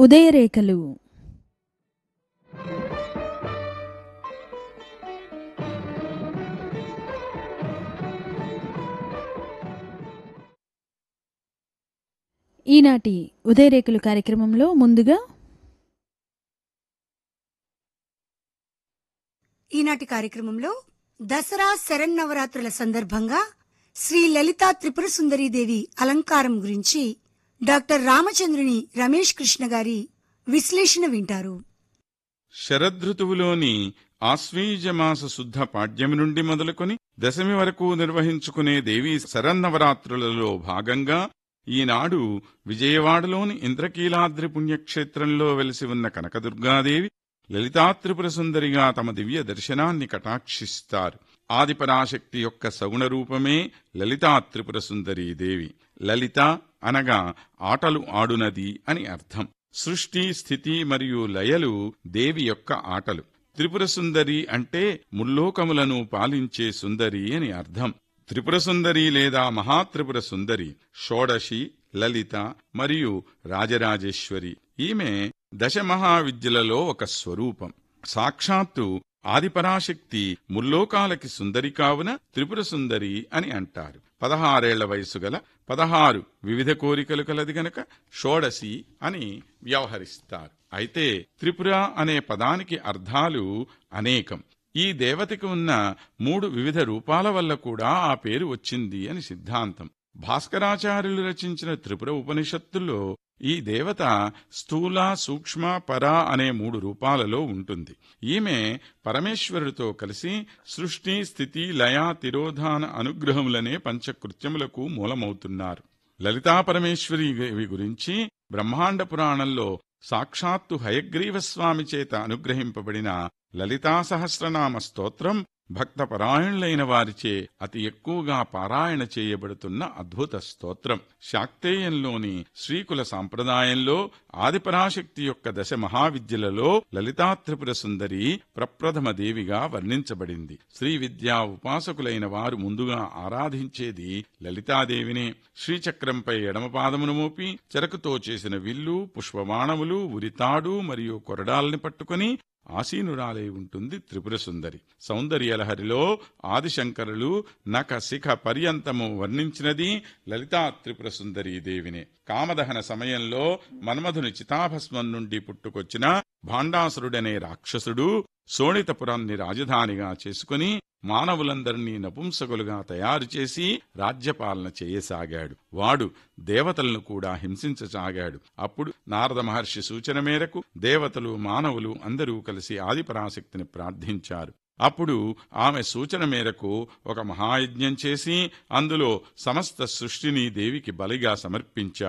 ఉదయరేఖలు ఈనాటి ఉదయరేఖలు కార్యక్రమంలో ముందుగా ఈనాటి కార్యక్రమంలో దసరా శరన్నవరాత్రుల సందర్భంగా శ్రీ లలితా త్రిపుర సుందరీదేవి అలంకారం గురించి డాక్టర్ రామచంద్రుని రమేష్ కృష్ణ గారి విశ్లేషణ వింటారు శరదృతువులోని ఆశ్వీజమాస శుద్ధ పాడ్యమి నుండి మొదలుకొని దశమి వరకు నిర్వహించుకునే దేవీ శరన్నవరాత్రులలో భాగంగా ఈనాడు విజయవాడలోని ఇంద్రకీలాద్రి పుణ్యక్షేత్రంలో వెలిసి ఉన్న కనకదుర్గాదేవి లలితాత్రిపుర సుందరిగా తమ దివ్య దర్శనాన్ని కటాక్షిస్తారు ఆదిపరాశక్తి యొక్క సగుణ రూపమే లలితాత్రిపుర సుందరీదేవి లలిత అనగా ఆటలు ఆడునది అని అర్థం సృష్టి స్థితి మరియు లయలు దేవి యొక్క ఆటలు త్రిపుర సుందరి అంటే ముల్లోకములను పాలించే సుందరి అని అర్థం త్రిపుర సుందరి లేదా మహాత్రిపుర సుందరి షోడశి లలిత మరియు రాజరాజేశ్వరి ఈమె దశ మహావిద్యలలో ఒక స్వరూపం సాక్షాత్తు ఆదిపరాశక్తి ముల్లోకాలకి సుందరి కావున త్రిపుర సుందరి అని అంటారు పదహారేళ్ల వయసు గల పదహారు వివిధ కోరికలు కలది గనక షోడసి అని వ్యవహరిస్తారు అయితే త్రిపుర అనే పదానికి అర్థాలు అనేకం ఈ దేవతకి ఉన్న మూడు వివిధ రూపాల వల్ల కూడా ఆ పేరు వచ్చింది అని సిద్ధాంతం భాస్కరాచార్యులు రచించిన త్రిపుర ఉపనిషత్తుల్లో ఈ దేవత స్థూల సూక్ష్మ పర అనే మూడు రూపాలలో ఉంటుంది ఈమె పరమేశ్వరుడితో కలిసి సృష్టి స్థితి లయ తిరోధాన అనుగ్రహములనే పంచకృత్యములకు మూలమవుతున్నారు లలితా పరమేశ్వరి దేవి గురించి బ్రహ్మాండ పురాణంలో సాక్షాత్తు హయగ్రీవస్వామి చేత అనుగ్రహింపబడిన లలితా సహస్రనామ స్తోత్రం భక్త పరాయణులైన వారిచే అతి ఎక్కువగా పారాయణ చేయబడుతున్న అద్భుత స్తోత్రం శాక్తేయంలోని శ్రీకుల సాంప్రదాయంలో ఆదిపరాశక్తి యొక్క దశ మహావిద్యలలో లలితాత్రిపుర సుందరి ప్రప్రథమ దేవిగా వర్ణించబడింది శ్రీ విద్యా ఉపాసకులైన వారు ముందుగా ఆరాధించేది లలితాదేవినే శ్రీచక్రంపై ఎడమపాదమును మోపి చెరకుతో చేసిన విల్లు పుష్పబాణములు ఉరితాడు మరియు కొరడాల్ని పట్టుకుని ఆసీనురాలై ఉంటుంది త్రిపుర సుందరి సౌందర్యలహరిలో ఆదిశంకరులు నక శిఖ పర్యంతము వర్ణించినది లలితా త్రిపుర సుందరీ దేవినే కామదహన సమయంలో మన్మధుని చితాభస్మం నుండి పుట్టుకొచ్చిన భాండాసురుడనే రాక్షసుడు శోణితపురాన్ని రాజధానిగా చేసుకుని మానవులందరినీ నపుంసకులుగా తయారు చేసి రాజ్యపాలన చేయసాగాడు వాడు దేవతలను కూడా హింసించసాగాడు అప్పుడు నారద మహర్షి సూచన మేరకు దేవతలు మానవులు అందరూ కలిసి ఆదిపరాశక్తిని ప్రార్థించారు అప్పుడు ఆమె సూచన మేరకు ఒక మహాయజ్ఞం చేసి అందులో సమస్త సృష్టిని దేవికి బలిగా సమర్పించారు